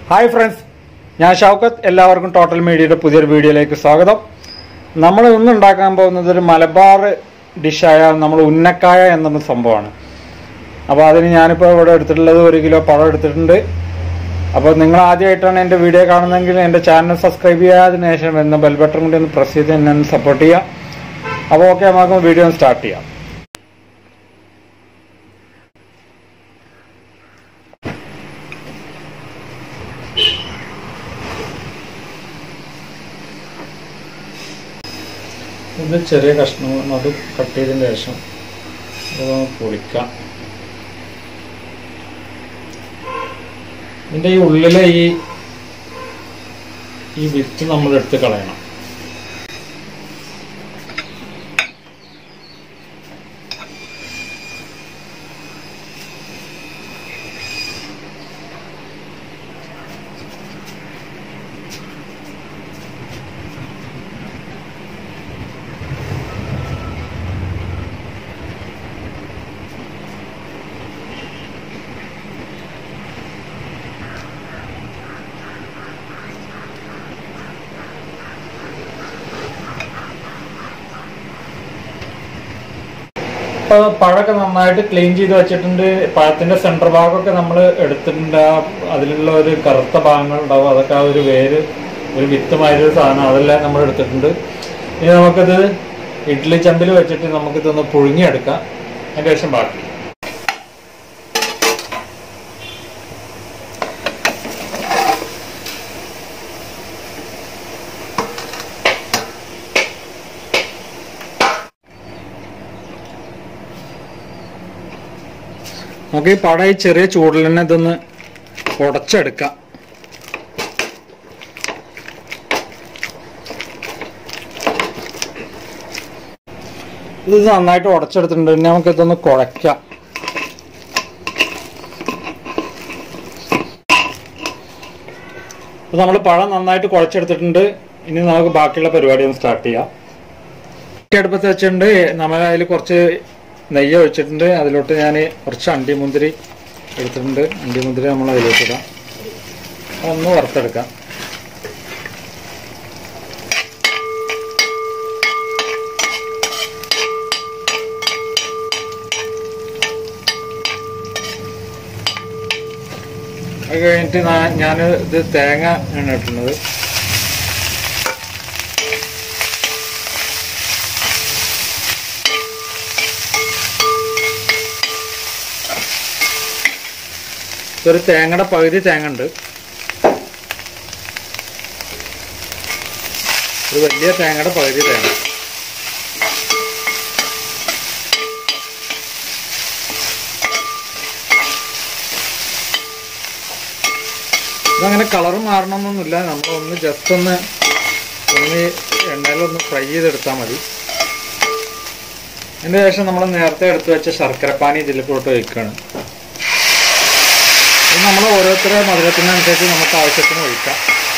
Hi friends ഞാൻ ഷൗക്കത്ത് എല്ലാവർക്കും total മീഡിയയുടെ പുതിയൊരു വീഡിയോയിലേക്ക് സ്വാഗതം നമ്മൾ ഇന്ന് ഉണ്ടാക്കാൻ പോകുന്നത് ഒരു മലബാർ ഡിഷായ നമ്മൾ ഉന്നക്കായ എന്നൊരു സംഭവമാണ് അപ്പോൾ അതിന് ഞാനിപ്പോൾ ഇവിടെ എടുത്തിട്ടുള്ളത് ഒരു കിലോ പഴം എടുത്തിട്ടുണ്ട് അപ്പോൾ നിങ്ങൾ ആദ്യമായിട്ടാണ് എൻ്റെ വീഡിയോ കാണുന്നതെങ്കിൽ എൻ്റെ ചാനൽ സബ്സ്ക്രൈബ് ചെയ്യുക അതിനുശേഷം വരുന്ന ബെൽ ബട്ടൺ കൂടി ഒന്ന് പ്രസ് ചെയ്ത് എന്നെ ഒന്ന് സപ്പോർട്ട് ചെയ്യുക അപ്പോൾ ഓക്കെ നമുക്ക് വീഡിയോ ഒന്ന് സ്റ്റാർട്ട് ചെയ്യാം ഇത് ചെറിയ കഷ്ണം അത് കട്ട് ചെയ്തതിന് ശേഷം ഇത് പൊളിക്കാം ഇതിൻ്റെ ഈ ഉള്ളിലെ ഈ ഈ വിത്ത് നമ്മൾ എടുത്ത് കളയണം ഇപ്പോൾ പഴമൊക്കെ നന്നായിട്ട് ക്ലീൻ ചെയ്ത് വെച്ചിട്ടുണ്ട് പഴത്തിന്റെ സെൻറ്റർ ഭാഗമൊക്കെ നമ്മൾ എടുത്തിട്ടുണ്ട് ആ അതിലുള്ള ഒരു കറുത്ത ഭാഗങ്ങൾ ഉണ്ടാവും അതൊക്കെ ആ ഒരു വേര് ഒരു വിത്ത് മാതിരി ഒരു സാധനം അതെല്ലാം നമ്മൾ എടുത്തിട്ടുണ്ട് ഇനി നമുക്കിത് ഇഡ്ഡലി ചമ്പിൽ വെച്ചിട്ട് നമുക്കിതൊന്ന് പുഴുങ്ങിയെടുക്കാം അതിൻ്റെ ശേഷം ബാക്കി നമുക്ക് ഈ പടം ഈ ചെറിയ ചൂടിൽ തന്നെ ഇതൊന്ന് ഉടച്ചെടുക്കാം ഇത് നന്നായിട്ട് ഉടച്ചെടുത്തിട്ടുണ്ട് ഇനി നമുക്ക് ഇതൊന്ന് കുഴയ്ക്കാം അപ്പോൾ നമ്മൾ പഴം നന്നായിട്ട് കുഴച്ചെടുത്തിട്ടുണ്ട് ഇനി നമുക്ക് ബാക്കിയുള്ള പരിപാടി ഒന്ന് സ്റ്റാർട്ട് ചെയ്യാം അടുപ്പത്ത് വെച്ചിട്ടുണ്ട് നമ്മൾ അതിൽ കുറച്ച് നെയ്യ് ഒഴിച്ചിട്ടുണ്ട് അതിലോട്ട് ഞാൻ കുറച്ച് അണ്ടിമുന്തിരി എടുത്തിട്ടുണ്ട് അണ്ടിമുന്തിരി നമ്മൾ അതിലോട്ട് ഇടാം ഒന്ന് വറുത്തെടുക്കാം അത് കഴിഞ്ഞിട്ട് ഞാൻ ഇത് തേങ്ങ ആണ് ഇട്ടുന്നത് ഒരു തേങ്ങയുടെ പകുതി തേങ്ങ ഉണ്ട് ഒരു വലിയ തേങ്ങയുടെ പകുതി തേങ്ങ ഇതങ്ങനെ കളർ മാറണമെന്നൊന്നുമില്ല നമ്മൾ ഒന്ന് ജസ്റ്റ് ഒന്ന് ഒന്ന് എണ്ണയിലൊന്ന് ഫ്രൈ ചെയ്തെടുത്താൽ മതി അതിന് ശേഷം നമ്മൾ നേരത്തെ എടുത്തു വെച്ച ശർക്കരപ്പാനി ഇതിലേക്കോട്ട് ഒഴിക്കുകയാണ് ഇത് നമ്മൾ ഓരോരുത്തരുടെ മധുരത്തിനനുസരിച്ച് നമുക്ക് ആവശ്യത്തിന് ഒഴിക്കാം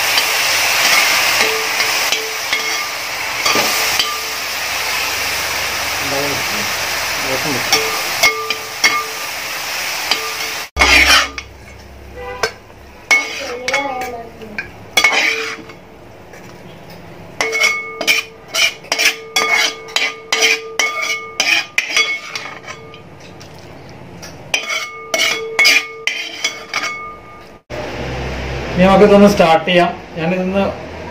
ഇനി നമുക്കിതൊന്ന് സ്റ്റാർട്ട് ചെയ്യാം ഞാനിതൊന്ന്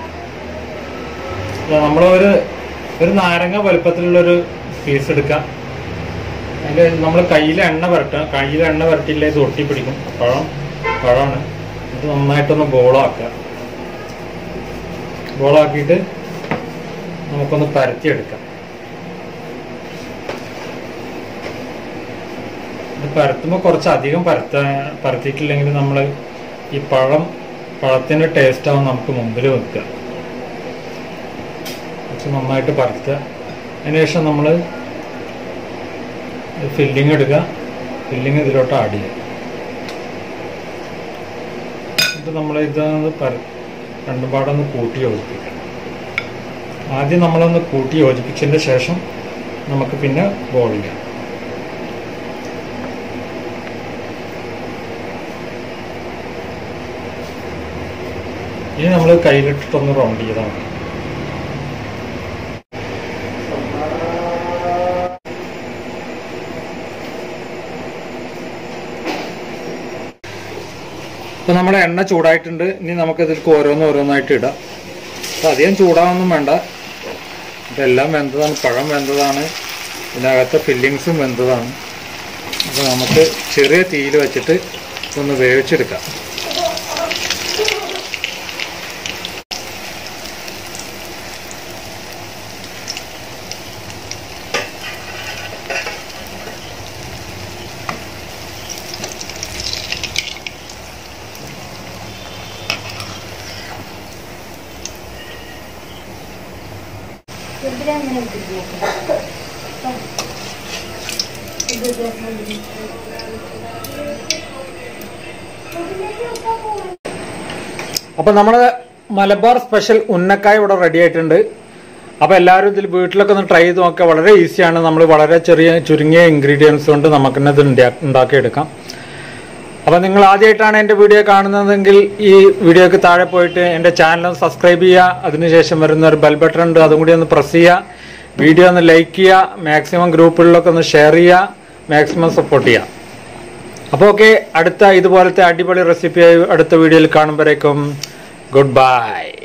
നമ്മളൊരു ഒരു നാരങ്ങ വലുപ്പത്തിലുള്ളൊരു പീസ് എടുക്കാം അതിൻ്റെ നമ്മൾ കയ്യിൽ എണ്ണ പുരട്ടുക കയ്യിൽ എണ്ണ പുരട്ടിയില്ലേ ഇത് ഒട്ടി പിടിക്കും പഴം പഴമാണ് ഇത് നന്നായിട്ടൊന്ന് ബോളാക്കുക ബോളാക്കിയിട്ട് നമുക്കൊന്ന് പരത്തിയെടുക്കാം ഇത് പരത്തുമ്പോൾ കുറച്ച് അധികം പരത്ത പരത്തിയിട്ടില്ലെങ്കിൽ നമ്മൾ ഈ പഴം പഴത്തിൻ്റെ ടേസ്റ്റ് ആവും നമുക്ക് മുമ്പിൽ വെക്കുക കുറച്ച് നന്നായിട്ട് പരത്തുക അതിനുശേഷം നമ്മൾ ഫില്ലിങ് എടുക്കുക ഫില്ലിങ് ഇതിലോട്ട് ആഡ് ചെയ്യുക എന്നിട്ട് നമ്മൾ ഇതൊന്ന് പര രണ്ടും പാടൊന്ന് കൂട്ടി യോജിപ്പിക്കുക ആദ്യം നമ്മളൊന്ന് കൂട്ടി യോജിപ്പിച്ചതിന് ശേഷം നമുക്ക് പിന്നെ ബോൾ ചെയ്യാം ഇനി നമ്മൾ കയ്യിലിട്ടിട്ടൊന്ന് റൗണ്ട് ചെയ്താൽ മതി ഇപ്പൊ നമ്മുടെ എണ്ണ ചൂടായിട്ടുണ്ട് ഇനി നമുക്ക് ഇതിലേക്ക് ഓരോന്ന് ഓരോന്നായിട്ട് ഇടാം അപ്പൊ അധികം ചൂടാവൊന്നും വേണ്ട ഇതെല്ലാം വെന്തതാണ് പഴം വെന്തതാണ് ഇതിനകത്തെ ഫില്ലിങ്സും വെന്തതാണ് അപ്പോൾ നമുക്ക് ചെറിയ തീയിൽ വെച്ചിട്ട് ഒന്ന് വേവിച്ചെടുക്കാം എന്തിനാ അങ്ങനെ ഇട്ടിരിക്കുന്നത്? ഇത് ഇത് അപ്പൊ നമ്മുടെ മലബാർ സ്പെഷ്യൽ ഉന്നക്കായ ഇവിടെ റെഡി ആയിട്ടുണ്ട് അപ്പൊ എല്ലാവരും ഇതിൽ വീട്ടിലൊക്കെ ഒന്ന് ട്രൈ ചെയ്ത് നോക്കുക വളരെ ഈസിയാണ് നമ്മൾ വളരെ ചെറിയ ചുരുങ്ങിയ ഇൻഗ്രീഡിയൻസ് കൊണ്ട് നമുക്ക് തന്നെ ഇത് ഉണ്ടാ- ഉണ്ടാക്കിയെടുക്കാം അപ്പൊ നിങ്ങൾ ആദ്യമായിട്ടാണ് എന്റെ വീഡിയോ കാണുന്നതെങ്കിൽ ഈ വീഡിയോക്ക് താഴെ പോയിട്ട് എന്റെ ചാനൽ സബ്സ്ക്രൈബ് ചെയ്യുക അതിനുശേഷം വരുന്ന ഒരു ബെൽ ബട്ടൺ ഉണ്ട് അതും കൂടി ഒന്ന് പ്രസ് ചെയ്യുക വീഡിയോ ഒന്ന് ലൈക്ക് ചെയ്യുക മാക്സിമം ഗ്രൂപ്പുകളിലൊക്കെ ഒന്ന് ഷെയർ ചെയ്യുക മാക്സിമം സപ്പോർട്ട് ചെയ്യുക അപ്പോൾ ഓക്കെ അടുത്ത ഇതുപോലത്തെ അടിപൊളി റെസിപ്പിയായി അടുത്ത വീഡിയോയിൽ കാണുമ്പോഴേക്കും ഗുഡ് ബൈ